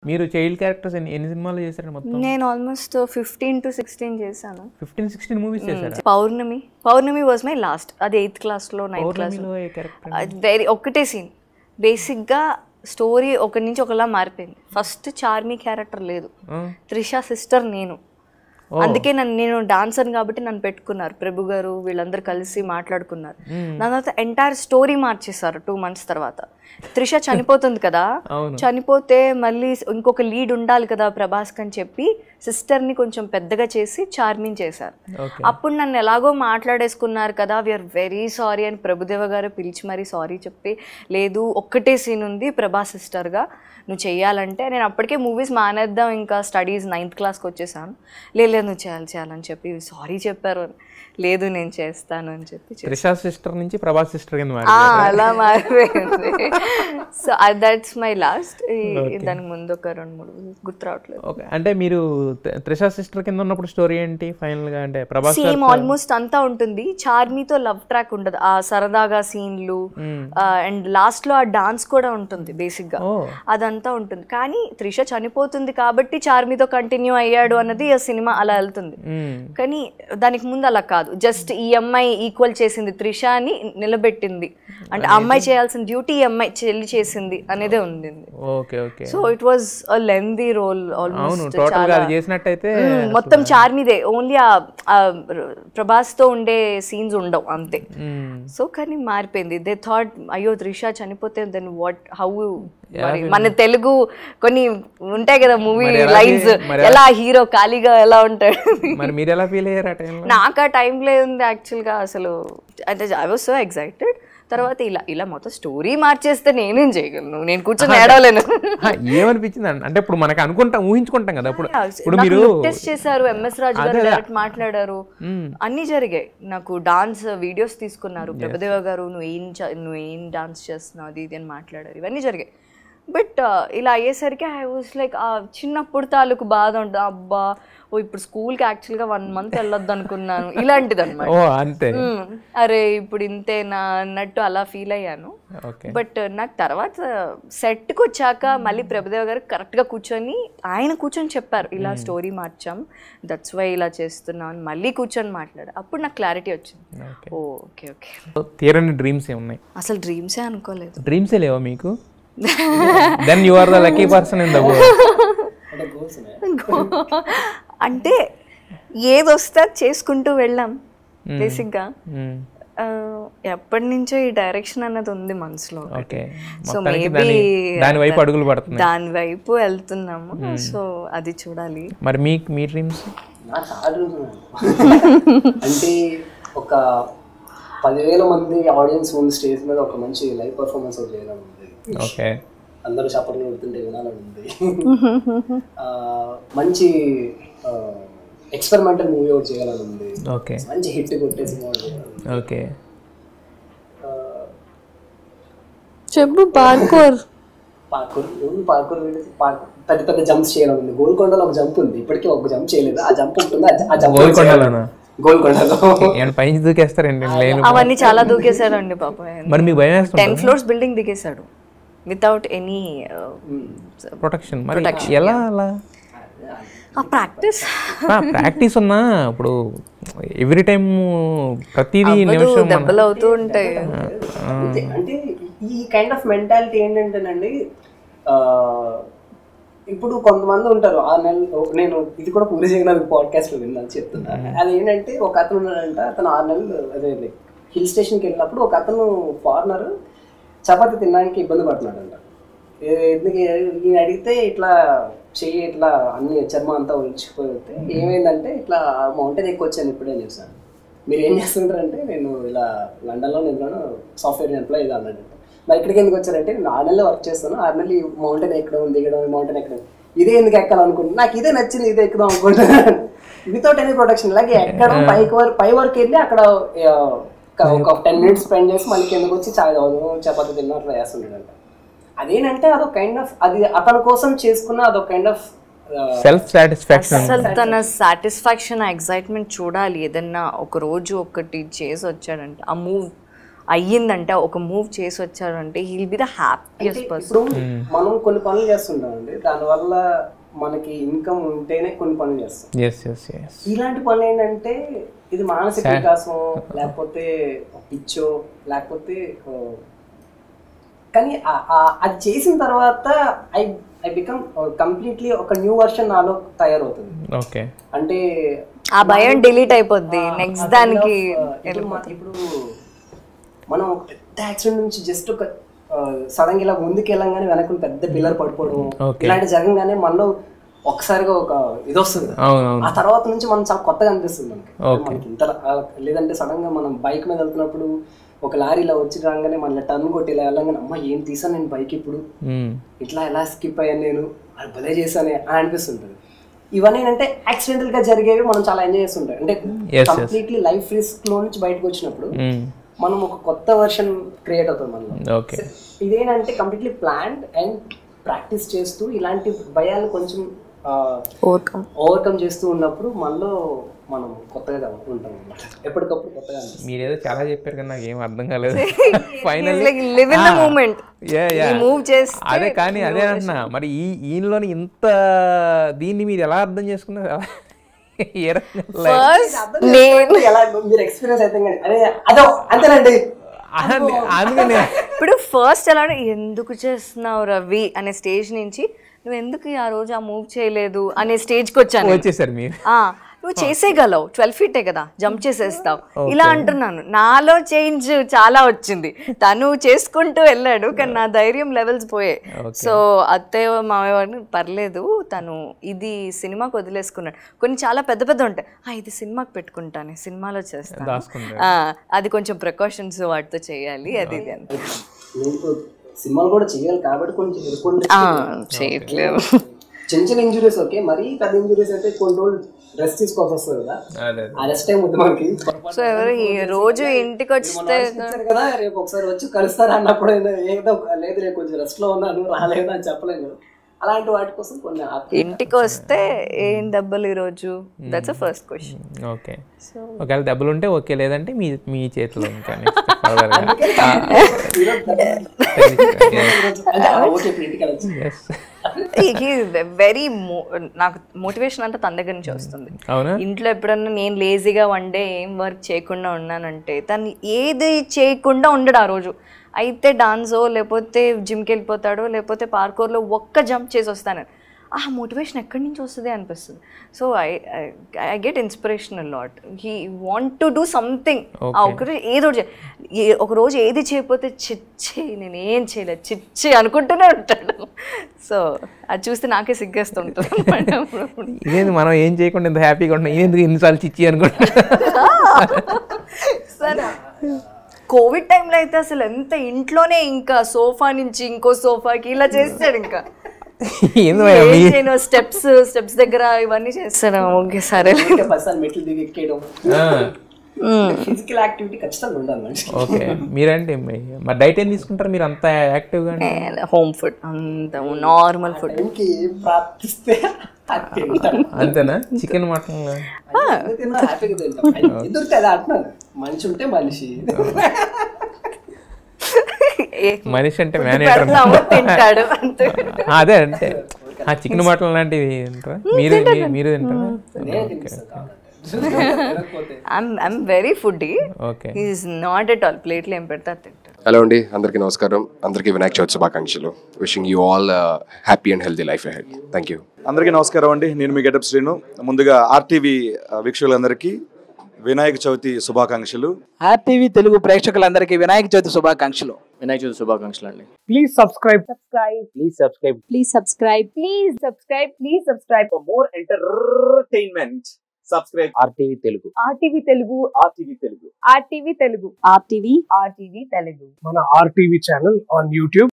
మీరు child characters ఎన్ని ఎన్ని సినిమాలు చేశారండి మొత్తం నేను ఆల్మోస్ట్ ఫిఫ్టీన్ టు సిక్స్టీన్ చేశాను ఫిఫ్టీన్ సిక్స్టీన్ మూవీస్ చేశారా Pournami Pournami was my last అది ఎయిత్ క్లాస్లో నైన్త్ క్లాస్ పౌర్ణమిలో ఏ క్యారెక్టర్ అది వెరీ ఒక్కటే సీన్ బేసిక్గా స్టోరీ ఒకటి నుంచి ఒకలా మారిపోయింది ఫస్ట్ చార్మీ క్యారెక్టర్ లేదు త్రిష సిస్టర్ నేను అందుకే నన్ను నేను డాన్సర్ కాబట్టి నన్ను పెట్టుకున్నారు ప్రభు గారు వీళ్ళందరూ కలిసి మాట్లాడుకున్నారు దాని తర్వాత ఎంటైర్ స్టోరీ మార్చేశారు టూ మంత్స్ తర్వాత త్రిష చనిపోతుంది కదా అవును. చనిపోతే మళ్ళీ ఇంకొక లీడ్ ఉండాలి కదా ప్రభాస్ అని చెప్పి సిస్టర్ని కొంచెం పెద్దగా చేసి చార్మింగ్ చేశారు ఓకే అప్పుడు నన్ను ఎలాగో మాట్లాడేసుకున్నారు కదా వీఆర్ వెరీ సారీ అని ప్రభుదేవ గారు పిలిచి మరీ సారీ చెప్పి లేదు ఒక్కటే సీన్ ఉంది ప్రభా సిస్టర్గా నువ్వు చెయ్యాలంటే నేను అప్పటికే మూవీస్ మానేద్దాం ఇంకా స్టడీస్ నైన్త్ క్లాస్కి వచ్చేసాను లేదు లేదు నువ్వు చేయాలి చేయాలని చెప్పి సారీ చెప్పారు అని. లేదు నేను చేస్తాను అని చెప్పి చెప్పి త్రిషా సిస్టర్ నుంచి ప్రభాస్ సిస్టర్ కింద మారి ఆ, అలా మారిపోయింది సో దట్స్ మై లాస్ట్ దానికి ముందు ఒక రెండు మూడు గుర్తు రావట్లేదు ఓకే అంటే మీరు త- త్రిషా సిస్టర్ కింద ఉన్నప్పుడు స్టోరీ ఏంటి ఫైనల్ గా అంటే ప్రభాస్ గారు సేమ్ ఆల్మోస్ట్ అంతా ఉంటుంది చార్మీతో లవ్ ట్రాక్ ఉండదు ఆ సరదాగా సీన్లు అండ్ లాస్ట్ లో ఆ డాన్స్ కూడా ఉంటుంది బేసిక్ గా ఓ అదంతా ఉంటుంది కానీ త్రిష చనిపోతుంది కాబట్టి చార్మీతో కంటిన్యూ అయ్యాడు అన్నది ఆ సినిమా అలా వెళ్తుంది మ్మ్. కానీ దానికి ముందు అలా కాదు జస్ట్ ఈ అమ్మాయి ఈక్వల్ చేసింది త్రిషాని నిలబెట్టింది అంటే ఆ అమ్మాయి చేయాల్సిన డ్యూటీ ఈ అమ్మాయి చెల్లి చేసింది అనేదే ఉంది okay okay so it was a lengthy role అవును ఆల్మోస్ట్ టోటల్ గా అది చేసినట్టయితే మొత్తం చార్మిదే ఓన్లీ ఆ ఆ ప్రభాస్ తో ఉండే సీన్స్ ఉండవు అంతే మ్మ్. సో కానీ మారిపోయింది దే థాట్ అయ్యో త్రిషా చనిపోతే దెన్ వాట్ హౌ మరి మన తెలుగు కొన్ని ఉంటాయి కదా మూవీ లైన్స్ ఎలా హీరో ఖాళీగా ఎలా ఉంటాడు మరి మీరు ఎలా ఫీల్ అయ్యారు ఆ టైంలో నాకు ఆ టైంలో ఉంది యాక్చువల్గా అసలు అంటే ఐ వాజ్ సో ఎక్సైటెడ్ తర్వాత ఇలా ఇలా మొత్తం స్టోరీ మార్చేస్తే నేనేం చేయగలను నేను కూర్చొని ఏడవలేను ఏమనిపించింది అండి? అంటే ఇప్పుడు మనకు అనుకుంటాం ఊహించుకుంటాం కదా ఇప్పుడు ఇప్పుడు మీరు టెస్ట్ చేశారు ఎంఎస్ రాజు గారు డైరెక్ట్ మాట్లాడారు అన్ని జరిగాయి నాకు డాన్స్ వీడియోస్ తీసుకున్నారు ప్రభుదేవ గారు నువ్వు ఏం చ- నువ్వు ఏం డాన్స్ చేస్తున్నావు అది ఇది అని మాట్లాడారు ఇవన్నీ జరిగాయి బట్ ఇలా అయ్యేసరికి ఐ వాజ్ లైక్ ఆ చిన్నప్పుడు తాలూకు బాధ ఉంటుంది అబ్బా ఓ ఇప్పుడు స్కూల్కి యాక్చువల్గా వన్ మంత్ వెళ్ళొద్దు అనుకున్నాను ఇలాంటిది అనమాట ఓ అంతే అరే ఇప్పుడు ఇంతేనా అన్నట్టు అలా ఫీల్ అయ్యాను ఓకే బట్ నాకు తర్వాత సెట్కి వచ్చాక మళ్ళీ ప్రభుదేవ గారు కరెక్ట్గా కూర్చొని ఆయన కూర్చొని చెప్పారు ఇలా స్టోరీ మార్చాం దట్స్ వై ఇలా చేస్తున్నాం అని మళ్ళీ కూర్చొని మాట్లాడారు అప్పుడు నాకు క్లారిటీ వచ్చింది ఓకే ఓ ఓకే ఓకే తీరని డ్రీమ్స్ ఏమున్నాయి అసలు డ్రీమ్సే అనుకోలేదు డ్రీమ్సే లేవా మీకు then you are the lucky person in the అంటే గోల్స్ ఉన్నాయా అంటే ఏది వస్తే అది చేసుకుంటూ వెళ్ళాం బేసిక్గా ఎప్పటి నుంచో ఈ డైరెక్షన్ అన్నది ఉంది మనసులో ఓకే సో మొత్తానికి మేబీ దాని దాని వైపు అడుగులు పడుతున్నాయి దాని వైపు వెళ్తున్నాము సో అది చూడాలి మరి మీ మీ డ్రీమ్స్ నాకు చాలా డ్రీమ్స్ ఉన్నాయి అంటే ఒక పదివేల మంది ఆడియన్స్ ముందు స్టేజ్ మీద ఒక మంచి లైవ్ పర్ఫార్మెన్స్ ఒకటి చేయాలని ఉంది ఓకే అందరూ చప్పట్లు కొడుతుంటే వినాలని ఉంది ఆ, మంచి ఎక్స్పెరిమెంటల్ మూవీ ఒకటి చేయాలని ఉంది ఓకే మంచి హిట్ కొట్టే సినిమా ఒకటి చేయాలని ఉంది. ఓకే ఆ, చెప్పు parkour parkour only parkour videos parkour పెద్ద పెద్ద జంప్స్ చేయాలని ఉంది గోల్కొండలో ఒక జంప్ ఉంది ఇప్పటికీ ఒక జంప్ చేయలేదు ఆ జంప్ ఉంటుంది ఆ జ- ఆ జంప్ గోల్కొండలోనా గోల్కొండలో ఏమైనా పైన దూకేస్తారండి లేను అవన్నీ చాలా దూకేశాడండి పాపం మరి మీకు భయం వేస్తుంది టెన్ ఫ్లోర్స్ బిల్డింగ్ దిగేశాడు వితౌట్ ఎనీ ప్రొటెక్షన్ మరి ఎలా అలా ఆ ప్రాక్టీస్ ప్రాక్టీస్ ఉన్నా ఇప్పుడు ఎవ్రీ టైం ప్రతిదీ నిమిషం మన- దెబ్బలు అవుతూ ఉంటాయి అంతే. అంటే ఈ కైండ్ ఆఫ్ మెంటాలిటీ ఏంటంటేనండి ఆ, ఇప్పుడు కొంతమంది ఉంటారు ఆ నెల నేను ఇది కూడా పూరి జగన్నాథ్ పాడ్కాస్ట్ లో విన్నాను చెప్తున్నా అది ఏంటంటే ఒక అతను ఉన్నాడంట అతను ఆరు నెలలు అదే హిల్ స్టేషన్కి వెళ్ళినప్పుడు ఒక అతను ఫారినర్ చపాతి తినడానికి ఇబ్బంది పడుతున్నాడంట ఏ- ఎందుకు ఈయన అడిగితే ఇట్లా చెయ్యి ఇట్లా అన్ని చర్మం అంతా ఉంచిపోతే ఏమైందంటే ఇట్లా మౌంటైన్ ఎక్కువ వచ్చాను ఇప్పుడే చెప్పాను మీరు ఏం చేస్తుంటారంటే నేను ఇలా లండన్లో నేను సాఫ్ట్వేర్ ఎంప్లాయీ ఇది అన్నాడు మరి ఇక్కడికి ఎందుకు వచ్చారంటే నేను ఆరు నెలలు వర్క్ చేస్తాను ఆరు నెలలు మౌంటైన్ ఎక్కడం దిగడం మౌంటైన్ ఎక్కడం ఇదే ఎందుకు ఎక్కాలనుకుంటున్నాను నాకు ఇదే నచ్చింది ఇదే ఎక్కుదాం అనుకుంటున్నాను వితౌట్ ఎనీ ప్రొడక్షన్ ఇలాగే ఎక్కడం పైకి వరకు పై వరకు వెళ్ళి అక్కడ ఆ, ఒక- ఒక టెన్ మినిట్స్ స్పెండ్ చేసి మళ్ళీ కిందకు వచ్చి చాయ్ తాగడం చపాతి తిన్నా అట్లా చేస్తుంటాడంట అదేంటంటే అదొక కైండ్ ఆఫ్ అది అతని కోసం చేసుకున్న అదొక కైండ్ ఆఫ్ సెల్ఫ్ సాటిస్ఫాక్షన్ అసలు తన సాటిస్ఫాక్షన్ ఆ ఎగ్జైట్మెంట్ చూడాలి ఏదన్నా ఒక రోజు ఒకటి చేసి వచ్చాడంటే ఆ మూవ్ అయ్యిందంటే ఒక మూవ్ చేసి వచ్చాడంటే he'll be the happiest person ఇప్పుడు మనం కొన్ని పనులు చేస్తుంటామండి దానివల్ల మనకి ఇన్కమ్ ఉంటేనే కొన్ని పనులు చేస్తాం ఎస్ ఎస్ ఎస్ ఇలాంటి పనులు ఏంటంటే ఇది మానసిక వికాసం లేకపోతే పిచ్చో లేకపోతే ఆ, కానీ ఆ- ఆ- అది చేసిన తర్వాత ఐ ఐ బికమ్ కంప్లీట్లీ ఒక న్యూ వర్షన్ నాలో తయారవుతుంది ఓకే అంటే ఆ భయం డిలీట్ అయిపోద్ది ఆ, నెక్స్ట్ ఆ kind దానికి of, ఆ, ఇప్పుడు మా- ఇప్పుడు మనం ఒక పెద్ద యాక్సిడెంట్ నుంచి జస్ట్ ఒక సడన్ ఇలా ముందుకు వెళ్ళంగానే వెనక పెద్ద పిల్లర్ పడిపోవడం Okay. ఇలాంటి జరగగానే మనలో ఒక్కసారిగా ఒక ఇది వస్తుంది అవును అవును ఆ తర్వాత నుంచి మనం చాలా కొత్తగా అనిపిస్తుంది మనకి Okay. మనకి ఇంత ఆ, లేదంటే సడన్ గా మనం బైక్ మీద వెళ్తున్నప్పుడు ఒక లారీలో వచ్చి రాగానే మన టర్న్ కొట్టి ఇలా వెళ్ళంగానే అమ్మ ఏం తీసాను నేను బైక్ ఇప్పుడు మ్మ్. ఇట్లా ఎలా స్కిప్ అయ్యాను నేను అది భలే చేశానే అని అనిపిస్తుంటుంది ఇవన్నీ ఏంటంటే యాక్సిడెంటల్ గా జరిగేవి మనం చాలా ఎంజాయ్ చేస్తుంటాం అంటే yes. కంప్లీట్లీ లైఫ్ రిస్క్ లో నుంచి బయటకు వచ్చినప్పుడు మ్మ్. మనం ఒక కొత్త వర్షన్ క్రియేట్ అవుతుంది మనలో ఓకే ఇదేంటంటే కంప్లీట్లీ ప్లాన్డ్ అండ్ ప్రాక్టీస్ చేస్తూ ఇలాంటి భయాలు కొంచెం ఓవర్కమ్ ఓవర్కమ్ చేస్తూ ఉన్నప్పుడు మనలో మనం కొత్తగా ఉంటాం అన్నమాట ఎప్పటికప్పుడు కొత్తగా అనిపిస్తుంది. మీరేదో చాలా చెప్పారు కానీ నాకు ఏం అర్థం కాలేదు final like live in the moment ఈ మూవ్ చేస్తే అదే కానీ అదే అంటున్నా మరి ఈ ఈయనలోని ఇంత దీన్ని మీరు ఎలా అర్థం చేసుకున్నారు ఎలా- ఏ రకంగా like- ఫస్ట్ నేను ఎలా మీరు ఎక్స్పీరియన్స్ అయితే కానీ అదే అదో అంతేనండి అదే- అందుకనే ఇప్పుడు ఫస్ట్ ఎలా అంటే, ఎందుకు చేస్తున్నావు రవి అనే స్టేజ్ నుంచి నువ్వు ఎందుకు ఆ రోజు ఆ మూవ్ చేయలేదు అనే స్టేజ్కి వచ్చాను నేను. వచ్చేసారు మీరు ఆ, నువ్వు చేసేయగలవు ట్వెల్వ్ ఫీటే కదా జంప్ చేసేస్తావు ఇలా అంటున్నాను నాలో చేంజ్ చాలా వచ్చింది తను చేసుకుంటూ వెళ్ళాడు కానీ నా ధైర్యం లెవెల్స్ పోయాయి సో అత్తయ్య మావయ్య వాడిని పర్లేదు తను ఇది సినిమాకి వదిలేసుకున్నాడు కొన్ని చాలా పెద్ద పెద్ద ఉంటాయి "ఆ, ఇది సినిమాకి పెట్టుకుంటాను సినిమాలో చేస్తాను దాచుకుంటారు ఆ, అది కొంచెం ప్రికాషన్స్ వాటితో చేయాలి అది ఇది అని నేను సినిమాలు కూడా చేయాలి కాబట్టి కొంచెం కొన్ని ఆ, చేయట్లేదు చిన్న చిన్న ఇంజురీస్ ఓకే మరీ పెద్ద ఇంజురీస్ అయితే కొన్ని రోజులు రెస్ట్ తీసుకోవాల్సి వస్తుంది కదా అదే ఆ రెస్ట్ టైం ఉంది మనకి సో ఎవరు ఈ రోజు ఇంటికి వస్తే ఇచ్చారు కదా రేపు ఒకసారి వచ్చి కలుస్తారా అన్నప్పుడు ఏదో ఏదో లేదు రేపు కొంచెం రెస్ట్ లో ఉన్నాను రాలేదు అని చెప్పలేను అలాంటి వాటి కోసం కొన్ని ఆపి- ఇంటికి వస్తే ఏం దెబ్బలు ఈరోజు that's a first question okay ఒకవేళ దెబ్బలు ఉంటే ఓకే లేదంటే మీ మీ చేతిలో ఇంకా next further గా. ఈరోజు అంటే, ఆ, ఓకే ఇప్పుడు ఇంటికి వెళ్ళచ్చు Yes. వెరీ నాకు మోటివేషన్ అంతా తన దగ్గర నుంచి వస్తుంది అవునా ఇంట్లో ఎప్పుడన్నా నేను లేజీగా వన్ డే ఏం వర్క్ చేయకుండా ఉన్నానంటే తను ఏది చేయకుండా ఉండడు ఆ రోజు అయితే డాన్సో లేకపోతే జిమ్కి వెళ్ళిపోతాడో లేకపోతే పార్కోర్లో ఒక్క జంప్ చేసి వస్తాను ఆ మోటివేషన్ ఎక్కడి నుంచి వస్తుంది అనిపిస్తుంది so I I get inspiration lot he want to do something ఆ ఒకరోజు ఏదో ఒకటి చే- ఏ- ఒక రోజు ఏది చేయకపోతే చిచ్చి నేను ఏం చేయలేదు చిచ్చి అనుకుంటూనే ఉంటాడు సో అది చూస్తే నాకే సిగ్గేస్తుంటుంది అన్నమాట. ఇదేంది మనం ఏం చేయకుండా ఇంత హ్యాపీగా ఉంటున్నాం ఇదేందుకు ఎన్నిసార్లు చిచ్చి అనుకుంటా సరే కోవిడ్ టైంలో అయితే అసలు ఎంత ఇంట్లోనే ఇంకా సోఫా నుంచి ఇంకో సోఫాకి ఇలా చేస్తాడు ఇంకా ఏంది ఏం చేయను స్టెప్స్ స్టెప్స్ దగ్గర ఇవన్నీ చేస్తాడు ఓకే సరే ఇంకా పదిసార్లు మెట్లు దిగి ఎక్కేయడం ఫిజికల్ యాక్టివిటీ ఖచ్చితంగా ఉండాలి మనిషి ఓకే మీరంటే మీ- మరి డైట్ ఏం తీసుకుంటారు మీరు అంత యాక్టివ్గా హోమ్ ఫుడ్ అంత నార్మల్ ఫుడ్ టైంకి ఏం ప్రార్థిస్తే అది తింటాం అంతేనా చికెన్ మటన్ ఎందుకు తిన్నా హ్యాపీగా తింటాం అది దొరికితే అదే అంటున్నాను మనిషి ఉంటే మనిషి మనిషి అంటే మేనేటర్ పెడతాము తింటాడు అంతే అదే అంటే ఆ చికెన్ మటన్ లాంటివి తింటారా మీరు మీ- మీరు తింటారా నేనే తినిపిస్తాను కావాలంటే తినకపోతే I'm I'm very food okay is not at all ప్లేట్లు ఏం పెడితే అది తింటాడు హలో అండి అందరికీ నమస్కారం అందరికీ వినాయక చవితి శుభాకాంక్షలు wishing you all happy and healthy life ahead thank you అందరికీ నమస్కారం అండి నేను మీ గెటప్ శ్రీను ముందుగా ఆర్టీవీ వీక్షకులందరికీ వినాయక చవితి శుభాకాంక్షలు ఆర్టీవీ తెలుగు ప్రేక్షకులందరికీ వినాయక చవితి శుభాకాంక్షలు వినాయక చవితి శుభాకాంక్షలు అండి Please subscribe. subscribe. Please subscribe. Please subscribe. Please subscribe. Please subscribe. For more entertainment, subscribe RTV Telugu. RTV Telugu. RTV Telugu. RTV Telugu. RTV. RTV Telugu. మన RTV channel on YouTube.